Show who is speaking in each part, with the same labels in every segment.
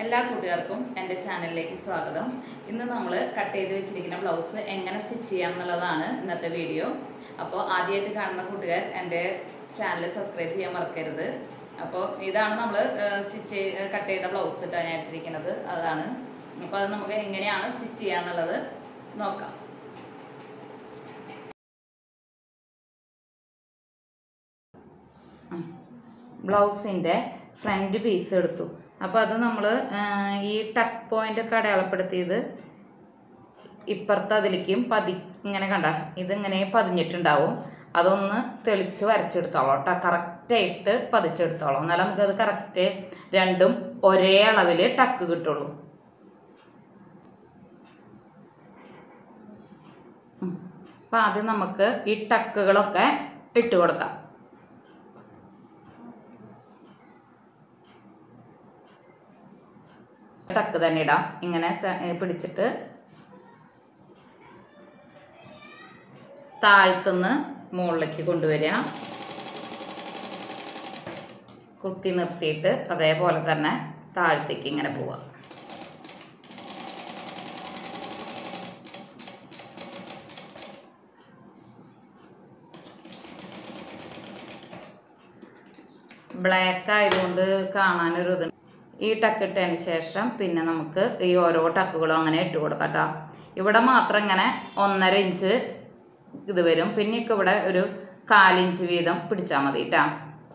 Speaker 1: എല്ലാ കൂട്ടുകാർക്കും എൻ്റെ ചാനലിലേക്ക് സ്വാഗതം ഇന്ന് നമ്മൾ കട്ട് ചെയ്ത് വെച്ചിരിക്കുന്ന ബ്ലൗസ് എങ്ങനെ സ്റ്റിച്ച് ചെയ്യാം എന്നുള്ളതാണ് ഇന്നത്തെ വീഡിയോ അപ്പോൾ ആദ്യമായിട്ട് കാണുന്ന കൂട്ടുകാർ എൻ്റെ ചാനൽ സബ്സ്ക്രൈബ് ചെയ്യാൻ മറക്കരുത് അപ്പോൾ ഇതാണ് നമ്മൾ സ്റ്റിച്ച് കട്ട് ചെയ്ത ബ്ലൗസ് ഇട്ടാനായിട്ടിരിക്കുന്നത് അതാണ് അപ്പോൾ അത് നമുക്ക് എങ്ങനെയാണ് സ്റ്റിച്ച് ചെയ്യാന്നുള്ളത് നോക്കാം ബ്ലൗസിൻ്റെ ഫ്രണ്ട് പീസ് എടുത്തു അപ്പോൾ അത് നമ്മൾ ഈ ടക്ക് പോയിന്റ് ഒക്കെ അടയാളപ്പെടുത്തിയത് ഇപ്പുറത്ത് അതിലേക്കും പതി ഇങ്ങനെ കണ്ട ഇതിങ്ങനെ പതിഞ്ഞിട്ടുണ്ടാവും അതൊന്ന് തെളിച്ച് വരച്ചെടുത്തോളാം കേട്ടോ കറക്റ്റായിട്ട് പതിച്ചെടുത്തോളാം എന്നാലും നമുക്കത് കറക്റ്റ് രണ്ടും ഒരേ അളവിൽ ടക്ക് കിട്ടുള്ളൂ അപ്പം ആദ്യം നമുക്ക് ഈ ടക്കുകളൊക്കെ ഇട്ട് കൊടുക്കാം ടക്ക് തന്നെ ഇടാം ഇങ്ങനെ സ- ഏ, പിടിച്ചിട്ട് താഴ്ത്തുനിന്ന് മുകളിലേക്ക് കൊണ്ടുവരിക കുത്തി നിർത്തിയിട്ട് അതേപോലെ തന്നെ താഴത്തേക്ക് ഇങ്ങനെ പോവുക ബ്ലാക്ക് ആയതുകൊണ്ട് കാണാനൊരു ഇത് ഈ ടക്ക് ഇട്ടതിന് ശേഷം പിന്നെ നമുക്ക് ഈ ഓരോ ടക്കുകളും അങ്ങനെ ഇട്ട് കൊടുക്കാം കേട്ടോ ഇവിടെ മാത്രം ഇങ്ങനെ ഒന്നര ഇഞ്ച് ഇത് വരും പിന്നെയൊക്കെ ഇവിടെ ഒരു കാലിഞ്ച് വീതം പിടിച്ചാൽ മതി കേട്ടോ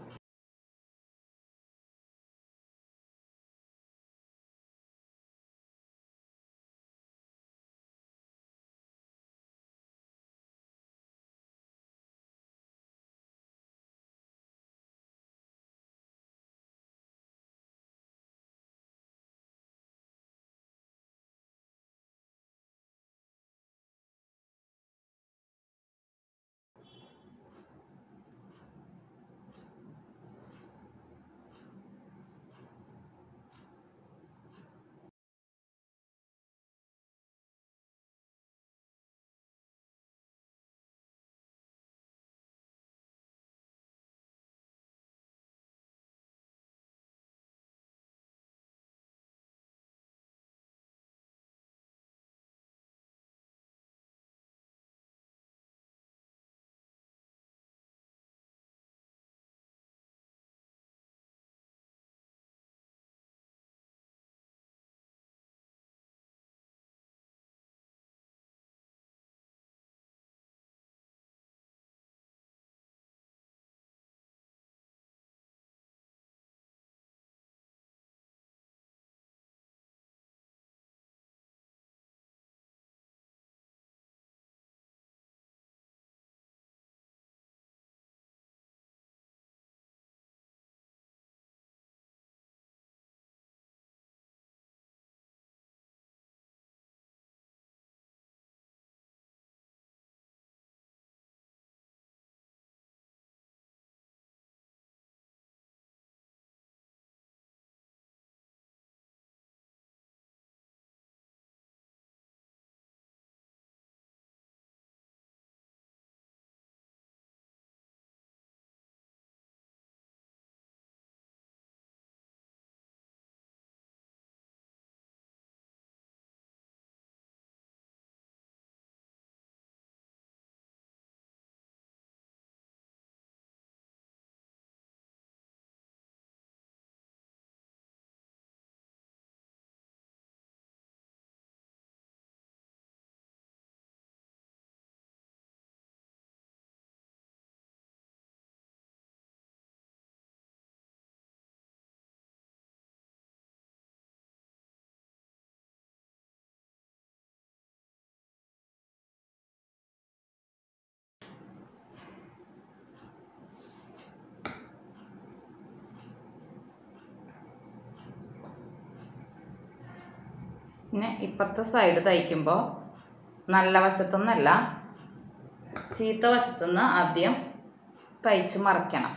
Speaker 1: പിന്നെ ഇപ്പുറത്തെ സൈഡ് തയ്ക്കുമ്പോൾ നല്ല വശത്തുനിന്നല്ല ചീത്ത വശത്തുനിന്ന് ആദ്യം തയ്ച്ച് മറയ്ക്കണം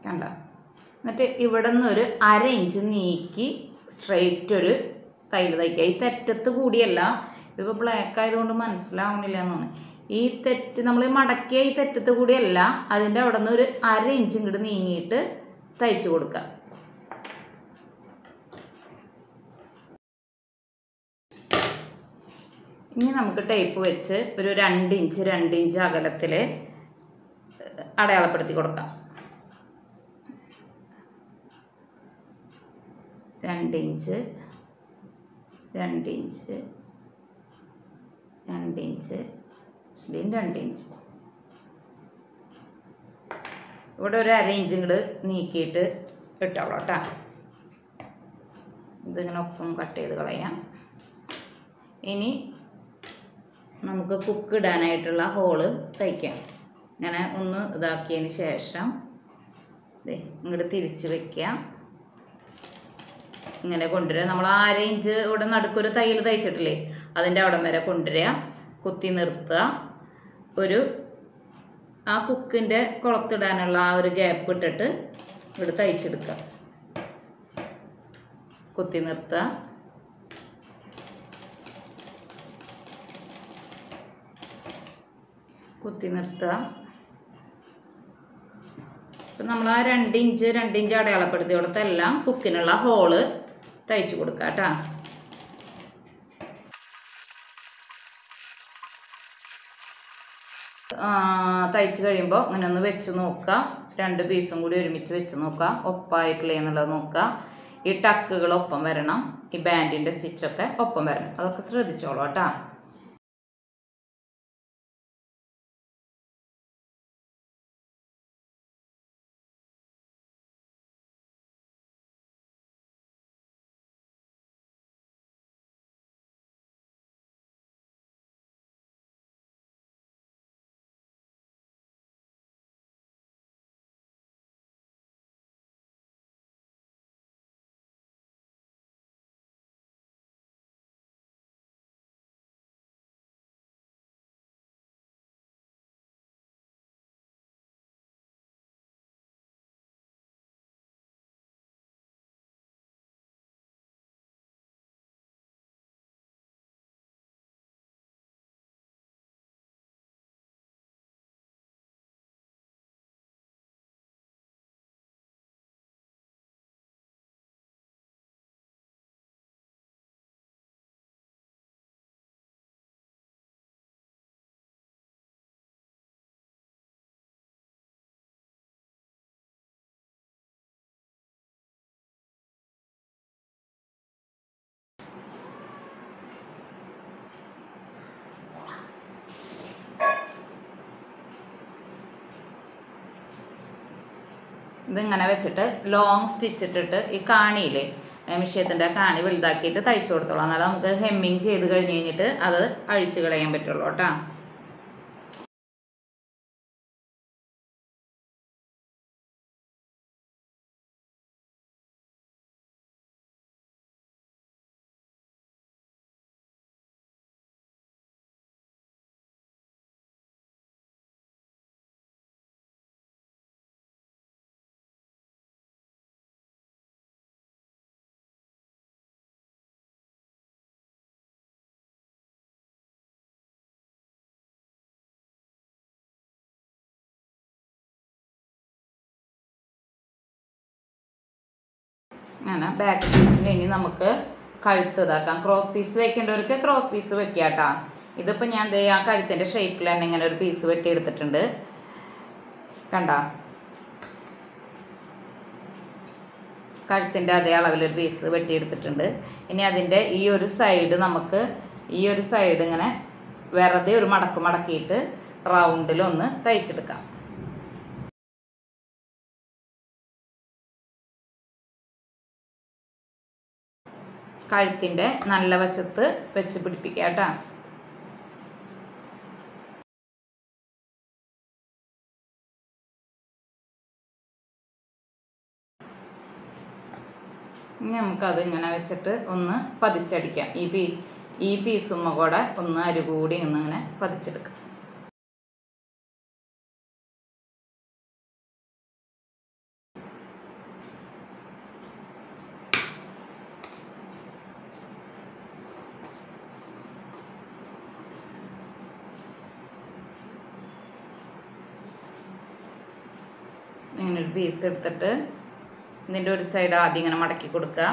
Speaker 1: കണ്ട എന്നിട്ട് ഇവിടെ നിന്ന് ഒരു അര ഇഞ്ച് നീക്കി സ്ട്രെയിറ്റ് ഒരു തൈല് തയ്ക്കുക ഈ തെറ്റത്ത് കൂടിയല്ല ഇതിപ്പോൾ ബ്ലാക്ക് ആയതുകൊണ്ട് മനസ്സിലാവണില്ല എന്നാണ് ഈ തെറ്റ് നമ്മൾ മടക്കിയ ഈ തെറ്റത്ത് കൂടിയല്ല അതിൻ്റെ അവിടെ നിന്ന് ഒരു അര ഇഞ്ച് ഇങ്ങോട്ട് നീങ്ങിയിട്ട് തയ്ച്ചു കൊടുക്കുക ഇനി നമുക്ക് ടേപ്പ് വെച്ച് ഒരു രണ്ട് ഇഞ്ച് രണ്ട് ഇഞ്ച് അകലത്തിൽ അടയാളപ്പെടുത്തി കൊടുക്കാം രണ്ട് ഇഞ്ച് രണ്ട് ഇഞ്ച് രണ്ട് ഇഞ്ച് ഇതും രണ്ട് ഇഞ്ച് ഇവിടെ ഒരു അര ഇഞ്ച് ഇങ്ങോട്ട് നീക്കിയിട്ട് ഇട്ടോളൂ കേട്ടോ ഇതിങ്ങനെ ഒപ്പം കട്ട് ചെയ്ത് കളയാം ഇനി നമുക്ക് കുക്ക് ഇടാനായിട്ടുള്ള ഹോള് തയ്ക്കാം ഇങ്ങനെ ഒന്ന് ഇതാക്കിയതിന് ശേഷം ദേ ഇങ്ങോട്ട് തിരിച്ച് വെക്കാം ഇങ്ങനെ കൊണ്ടുവരിക നമ്മൾ ആ അര ഇഞ്ച് ഇവിടെ നടുക്കൊരു തയ്യൽ തയ്ച്ചിട്ടില്ലേ അതിൻ്റെ അവിടം വരെ കൊണ്ടുവരിക കുത്തി നിർത്തുക ഒരു ആ കുക്കിൻ്റെ കുളത്തിടാനുള്ള ആ ഒരു ഗ്യാപ്പ് ഇട്ടിട്ട് ഇവിടെ തയ്ച്ചെടുക്കുക കുത്തി നിർത്തുക കുത്തി നിർത്തുക ഇപ്പം നമ്മൾ ആ രണ്ട് ഇഞ്ച് രണ്ട് ഇഞ്ച് അടയാളപ്പെടുത്തി കൊടുത്തെല്ലാം കുക്കിനുള്ള ഹോള് തയ്ച്ചു കൊടുക്കുക കേട്ടോ തയ്ച്ച് കഴിയുമ്പോൾ ഇങ്ങനെ ഒന്ന് വെച്ച് നോക്കുക രണ്ട് പീസും കൂടി ഒരുമിച്ച് വെച്ച് നോക്കുക ഒപ്പായിട്ടില്ലേ എന്നുള്ളത് നോക്കുക ഈ ടക്കുകൾ ഒപ്പം വരണം ഈ ബാൻഡിൻ്റെ സ്റ്റിച്ചൊക്കെ ഒപ്പം വരണം അതൊക്കെ ശ്രദ്ധിച്ചോളൂ കേട്ടോ ഇതിങ്ങനെ വെച്ചിട്ട് ലോങ് സ്റ്റിച്ച് ഇട്ടിട്ട് ഈ കാണിയില്ലേ മിഷ്യത്തിൻ്റെ കാണി വലുതാക്കിയിട്ട് തയ്ച്ചു കൊടുത്തോളാം എന്നാലും നമുക്ക് ഹെമ്മിങ് ചെയ്ത് കഴിഞ്ഞ് കഴിഞ്ഞിട്ട് അത് അഴിച്ചു കളയാൻ പറ്റുള്ളൂ കേട്ടോ അങ്ങനെ ബാക്ക് പീസിൽ ഇനി നമുക്ക് കഴുത്ത് ഇതാക്കാം ക്രോസ് പീസ് വെക്കേണ്ടവർക്ക് ക്രോസ് പീസ് വെക്കുക കേട്ടോ ഇതിപ്പോൾ ഞാൻ ദേ ആ കഴുത്തിൻ്റെ ഷേപ്പിൽ തന്നെ ഇങ്ങനെ ഒരു പീസ് വെട്ടി എടുത്തിട്ടുണ്ട് കണ്ട കഴുത്തിൻ്റെ അതേ അളവിലൊരു പീസ് വെട്ടിയെടുത്തിട്ടുണ്ട് ഇനി അതിൻ്റെ ഈ ഒരു സൈഡ് നമുക്ക് ഈ ഒരു സൈഡ് ഇങ്ങനെ വെറുതെ ഒരു മടക്ക് മടക്കിയിട്ട് റൗണ്ടിലൊന്ന് തയ്ച്ചെടുക്കാം കഴുത്തിൻ്റെ നല്ല വശത്ത് വെച്ച് പിടിപ്പിക്കുക കേട്ടോ ഇനി നമുക്കത് ഇങ്ങനെ വെച്ചിട്ട് ഒന്ന് പതിച്ചടിക്കാം ഈ പീ ഈ പീസുമ്മ കൂടെ ഒന്ന് അരുകൂടി ഒന്ന് ഇങ്ങനെ പതിച്ചെടുക്കാം ഇങ്ങനെ ഒരു പീസ് എടുത്തിട്ട് ഇതിൻ്റെ ഒരു സൈഡ് ആദ്യം ഇങ്ങനെ മടക്കി കൊടുക്കുക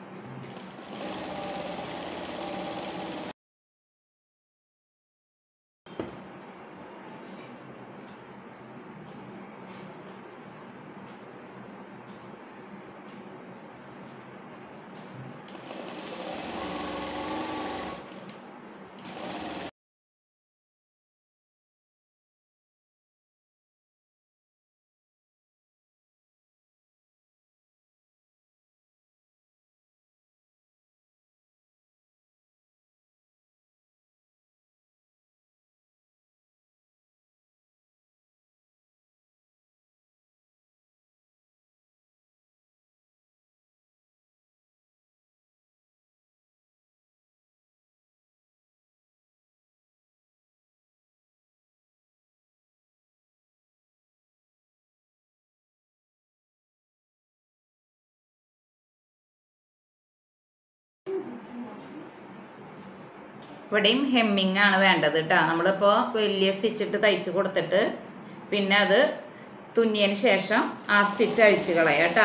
Speaker 1: ഇവിടെയും ഹെമ്മിങ് ആണ് വേണ്ടത് കേട്ടോ നമ്മളിപ്പോൾ വലിയ സ്റ്റിച്ചിട്ട് തയ്ച്ച് കൊടുത്തിട്ട് പിന്നെ അത് തുന്നിയതിന് ശേഷം ആ സ്റ്റിച്ച് അഴിച്ച് കളയാം കേട്ടോ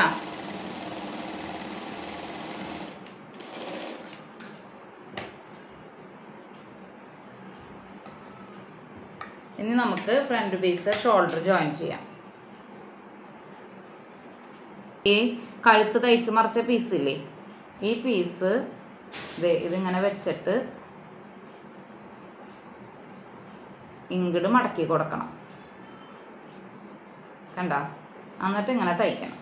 Speaker 1: ഇനി നമുക്ക് ഫ്രണ്ട് പീസ് ഷോൾഡർ ജോയിൻ ചെയ്യാം ഈ കഴുത്ത് തയ്ച്ച് മറിച്ച പീസില്ലേ ഈ പീസ് ദേ ഇതിങ്ങനെ വെച്ചിട്ട് ഇങ്ങോട്ട് മടക്കി കൊടുക്കണം കണ്ട എന്നിട്ട് ഇങ്ങനെ തയ്ക്കണം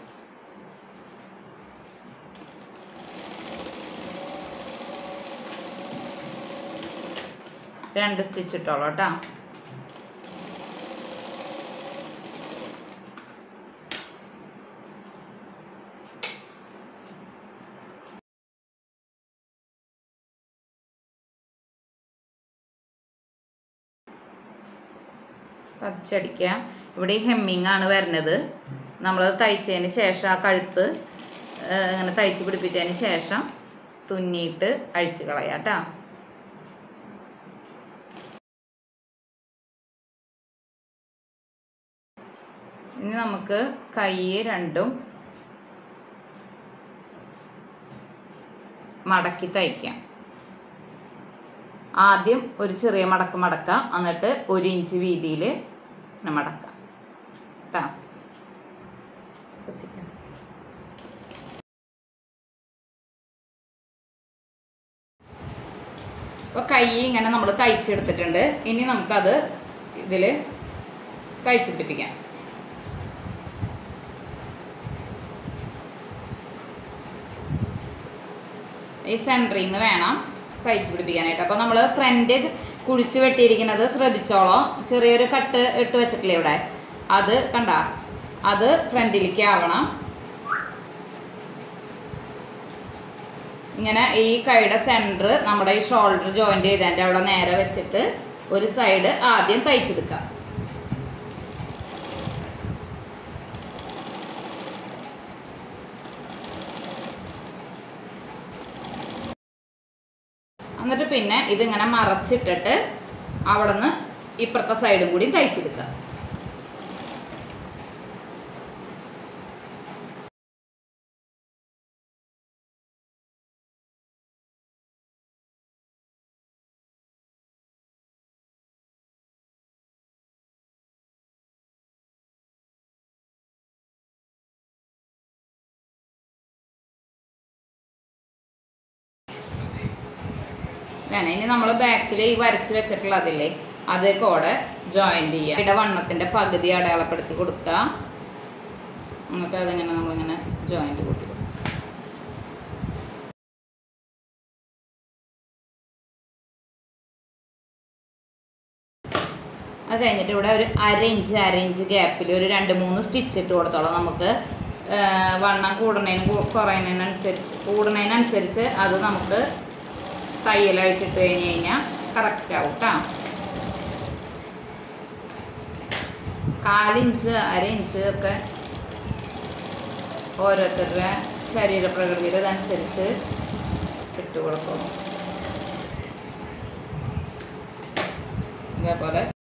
Speaker 1: രണ്ട് സ്റ്റിച്ച് ഇട്ടോളൂ കേട്ടോ പതിച്ചടിക്കുക ഇവിടെ ഈ ഹെമ്മിങ് ആണ് വരുന്നത് നമ്മൾ തയ്ച്ചതിന് ശേഷം ആ കഴുത്ത് ആ, ഇങ്ങനെ തയ്ച്ച് പിടിപ്പിച്ചതിന് ശേഷം തുന്നിയിട്ട് അഴിച്ച് കളയാം കേട്ടോ ഇനി നമുക്ക് കൈ രണ്ടും മടക്കി തയ്ക്കാം ആദ്യം ഒരു ചെറിയ മടക്ക് മടക്കാം എന്നിട്ട് ഒരു ഇഞ്ച് വീതിയിൽ മടക്കാം കേട്ടോ കുത്തിക്കാം. അപ്പോൾ കൈ ഇങ്ങനെ നമ്മൾ തയ്ച്ചെടുത്തിട്ടുണ്ട് ഇനി നമുക്കത് ഇതിൽ തയ്ച്ച് പിടിപ്പിക്കാം ഈ സെൻറ്ററിൽ നിന്ന് വേണം തയ്ച്ച് പിടിപ്പിക്കാനായിട്ട് അപ്പോൾ നമ്മൾ ഫ്രണ്ട് കുഴിച്ച് വെട്ടിയിരിക്കുന്നത് ശ്രദ്ധിച്ചോളോ ചെറിയൊരു കട്ട് ഇട്ട് വെച്ചിട്ടില്ലേ ഇവിടെ അത് കണ്ട അത് ഫ്രണ്ടിലേക്ക് ആവണം ഇങ്ങനെ ഈ കൈയുടെ സെൻറ്റർ നമ്മുടെ ഈ ഷോൾഡർ ജോയിൻ്റ് ചെയ്തതിൻ്റെ അവിടെ നേരെ വെച്ചിട്ട് ഒരു സൈഡ് ആദ്യം തയ്ച്ചെടുക്കാം എന്നിട്ട് പിന്നെ ഇതിങ്ങനെ മറച്ചിട്ടിട്ട് അവിടെ നിന്ന് ഇപ്പുറത്തെ സൈഡും കൂടി തയ്ച്ചെടുക്കുക വേണം ഇനി നമ്മൾ ബാക്കിൽ ഈ വരച്ച് വെച്ചിട്ടുള്ള അതില്ലേ അത് കൂടെ ജോയിൻറ്റ് ചെയ്യുക ഇവിടെ വണ്ണത്തിൻ്റെ പകുതി അടയാളപ്പെടുത്തി കൊടുക്കുക എന്നിട്ട് അതിങ്ങനെ നമ്മളിങ്ങനെ ജോയിൻറ്റ് കൂട്ടി കൊടുക്കുക അത് കഴിഞ്ഞിട്ട് ഇവിടെ ഒരു അര ഇഞ്ച് അര ഇഞ്ച് ഗ്യാപ്പിൽ ഒരു രണ്ട് മൂന്ന് സ്റ്റിച്ച് ഇട്ട് കൊടുത്തോളാം നമുക്ക് ആ, വണ്ണം കൂടുന്നതിന് കു- കുറയുന്നതിനനുസരിച്ച് കൂടുന്നതിനനുസരിച്ച് അത് നമുക്ക് തയ്യൽ അഴിച്ചിട്ട് കഴിഞ്ഞ് കഴിഞ്ഞാൽ കറക്റ്റ് ആവും കേട്ടോ കാലിഞ്ച് അര ഇഞ്ച് ഒക്കെ ഓരോരുത്തരുടെ ശരീരപ്രകൃതിയുടെ ഇതനുസരിച്ച് ഇട്ട് കൊടുക്കണം ഇതേപോലെ